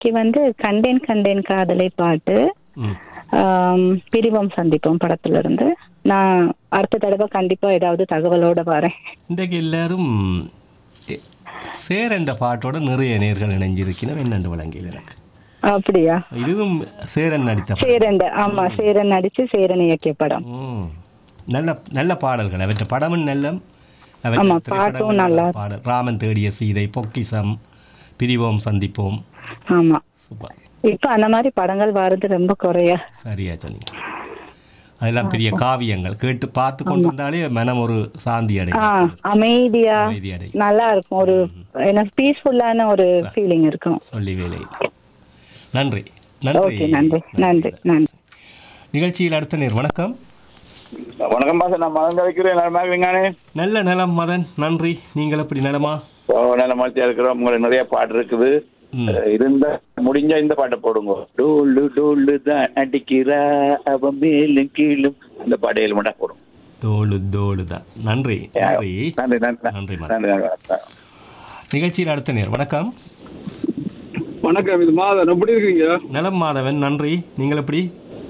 இன்னைக்கு வந்து கண்டேன் கண்டேன் காதலை பாட்டு ம் ஆம், பிரிவோம் சந்திப்போம் படத்துல இருந்து நான் அடுத்த தடவை கண்டிப்பா ஏதாவது தகவலோட வரேன் இன்றைக்கு எல்லாரும் எ- சேர் என்ற பாட்டோட நிறைய நேர்கள் இணைஞ்சிருக்கணும் என்னென்று வழங்கியில் எனக்கு அப்படியா இதுவும் சேரன் நடித்த படம். சேரன் ஆமா சேரன் நடிச்சு சேரன் இயக்கிய படம் ம். நல்ல நல்ல பாடல்கள் அவற்றை படமும் நல்ல அவற்றை ஆமா, திரைப்படங்கள் பாட்டும் நல்ல நல்லா. பாடல் ராமன் தேடிய சீதை பொக்கிசம் பிரிவோம் சந்திப்போம் ஆமா சூப்பர் இப்ப அந்த மாதிரி படங்கள் வர்றது ரொம்ப குறையா சரியா சொன்னீங்க அதெல்லாம் பெரிய காவியங்கள் கேட்டு பார்த்து கொண்டிருந்தாலே மனம் ஒரு சாந்தி ஆ அடையும் அமைதியா அமைதி அடையும் நல்லா இருக்கும் ஒரு என்ன பீஸ்ஃபுல்லான ஒரு ஃபீலிங் இருக்கும் சொல்லி வேலை நன்றி ஓகே நன்றி நன்றி நன்றி நிகழ்ச்சியில் அடுத்த நேர் வணக்கம் வணக்கம் பாச நான் மதம் கழிக்கிறேன் நலமா இருக்கீங்கண்ணே நல்ல நலம் மதன் நன்றி நீங்கள் எப்படி நலமா ஓ நல்ல மகிழ்ச்சியா இருக்கிறோம் உங்களுக்கு நிறைய பாட்டு இருக்குது ம். இருந்த முடிஞ்சா இந்த பாட்டை போடுங்க டோலு டோலு தான் அடிக்கிறா அவ மேலும் கீழும் அந்த பாட்டு ஏழு மட்டும் போடும் தோளு தோளு தான் நன்றி நன்றி நன்றி நன்றி நன்றி மதன் நன்றி நன்றி நிகழ்ச்சியில் அடுத்த நேர் வணக்கம் வணக்கம் இது மாதன் எப்படி இருக்கீங்க நலம் மாதவன் நன்றி நீங்கள் எப்படி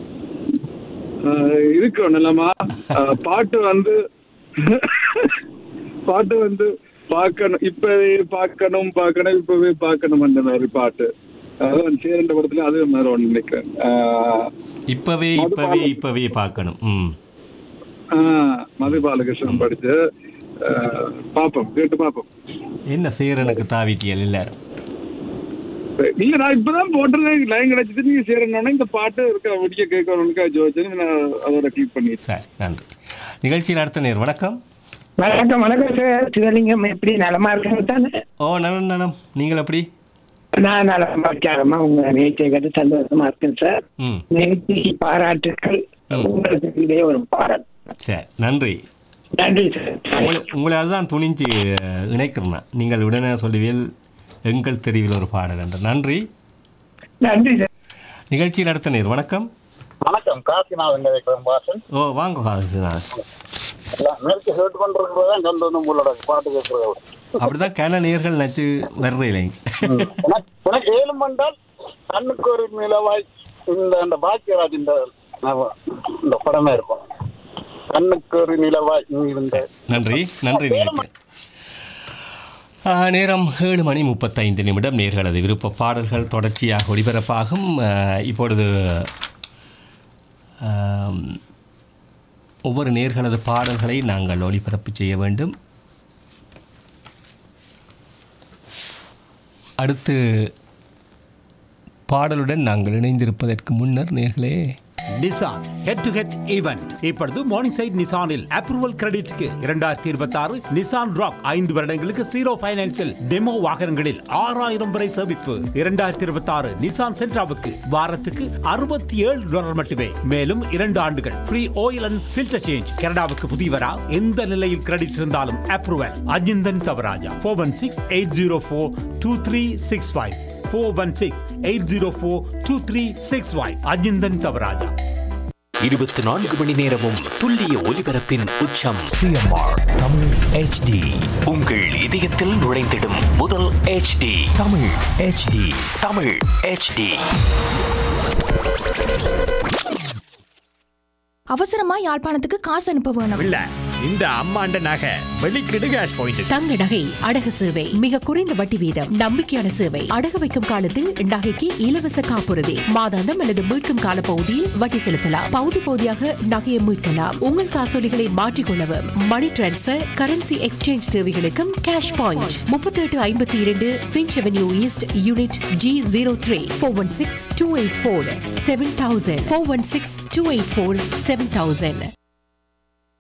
ஆஹ் இருக்கோம் நிலமா ஆஹ் பாட்டு வந்து பாட்டு வந்து பார்க்கணும் இப்பவே பார்க்கணும் பார்க்கணும் இப்பவே பார்க்கணும் அந்த மாதிரி பாட்டு அதான் சேரண்ட படத்துல அது மாதிரி ஒன்று நினைக்கிறேன் ஆஹ் இப்பவே இப்பவே இப்பவே பார்க்கணும் ம் ஆஹ் மது பாலகிருஷ்ணன் படிச்சு ஆஹ் பாப்போம் கேட்டு பாப்போம் என்ன சேரனுக்கு தாவிட்டியல் எல்லாரும் இல்ல நான் இப்பதான் போட்டுருந்தேன் லைன் கிடைச்சிட்டு நீங்க சேரணும்னா இந்த பாட்டு இருக்க முடிக்க கேட்கணும்னுக்கா ஜோதிச்சு நான் அதோட கிளிக் பண்ணிட்டேன் சரி நன்றி நிகழ்ச்சியில் அடுத்த நேர் வணக்கம் வணக்கம் வணக்கம் சார் சிவலிங்கம் எப்படி நலமா இருக்காங்க தானே ஓ நலம் நலம் நீங்கள் எப்படி நான் நலமா இருக்காரமா உங்க நிகழ்ச்சியை கேட்டு சந்தோஷமா இருக்கேன் சார் ம் நிகழ்ச்சிக்கு பாராட்டுக்கள் உங்களுக்கு இடையே ஒரு பாராட்டு சரி நன்றி நன்றி சார் உங்களை உங்களை அதுதான் துணிஞ்சு அஹ், இணைக்கிறேன் நீங்கள் உடனே சொல்லுவீல் எங்கள் தெருவில் ஒரு பாடல் என்று நன்றி நன்றி சார் நிகழ்ச்சியில் அடுத்த நேர் வணக்கம் வணக்கம் காசிநாதன் இருக்கிறேன் பாசன் ஓ வாங்க ஹாசினா. நேற்று கேட்டு கொண்டிருக்கிறதான் கண்டு வந்து உங்களோட பாட்டு கேட்கிறது அப்படிதான் கன நேர்கள் நச்சு வர்ற இல்லைங்க உனக்கு ஏழும் வந்தால் கண்ணுக்கு ஒரு நிலவாய் இந்த அந்த பாக்கியராஜ் இந்த இந்த படமே இருக்கும் கண்ணுக்கு ஒரு நிலவாய் இந்த நன்றி நன்றி நிகழ்ச்சி ஆ, நேரம் ஏழு மணி முப்பத்தைந்து நிமிடம் நேர்களது விருப்ப பாடல்கள் தொடர்ச்சியாக ஒளிபரப்பாகும் ஆ, இப்பொழுது ஆம், ஒவ்வொரு நேர்களது பாடல்களை நாங்கள் ஒளிபரப்பு செய்ய வேண்டும் அடுத்து பாடலுடன் நாங்கள் இணைந்திருப்பதற்கு முன்னர் நேர்களே Nissan head to head event இப்பொழுது மார்னிங் சைட் நிசானில் அப்ரூவல் கிரெடிட்க்கு இரண்டாயிரத்தி இருபத்தி ஆறு நிசான் ராக் ஐந்து வருடங்களுக்கு ஜீரோ பைனான்சில் டெமோ வாகனங்களில் ஆறாயிரம் வரை சேமிப்பு இரண்டாயிரத்தி இருபத்தி ஆறு நிசான் சென்ட்ராவுக்கு வாரத்துக்கு அறுபத்தி ஏழு டாலர் மட்டுமே மேலும் இரண்டு ஆண்டுகள் free oil and filter change கனடாவுக்கு புதியவரா எந்த நிலையில் கிரெடிட் இருந்தாலும் approval Ajinthan Thavaraja four one six eight zero four two three six five four one six eight zero four two three six five Ajinthan Thavaraja இருபத்தி நான்கு மணி நேரமும் துல்லிய ஒலிபரப்பின் உச்சம் சிஎம்ஆர் தமிழ் HD உங்கள் இதயத்தில் நுழைந்திடும் முதல் HD Tamil HD Tamil HD அவசரமா யாழ்ப்பாணத்துக்கு காசு அனுப்ப வேணும் இல்ல இந்த அம்மாண்ட நகை வெளிக்கிடு கேஷ் பாயிண்ட் தங்க நகை அடகு சேவை மிக குறைந்த வட்டி வீதம் நம்பிக்கையான சேவை அடகு வைக்கும் காலத்தில் நகைக்கு இலவச காப்புறுதி மாதாந்தம் அல்லது மீட்கும் கால பகுதியில் வட்டி செலுத்தலாம் பகுதி பகுதியாக நகையை மீட்கலாம் உங்கள் காசோலிகளை மாற்றிக்கொள்ளவும் மணி டிரான்ஸ்பர் கரன்சி எக்ஸ்சேஞ்ச் தேவைகளுக்கும் கேஷ் பாயிண்ட் முப்பத்தி எட்டு ஐம்பத்தி இரண்டு Finch avenue east unit G zero three four one six two eight four seven thousand four one six two eight four seven thousand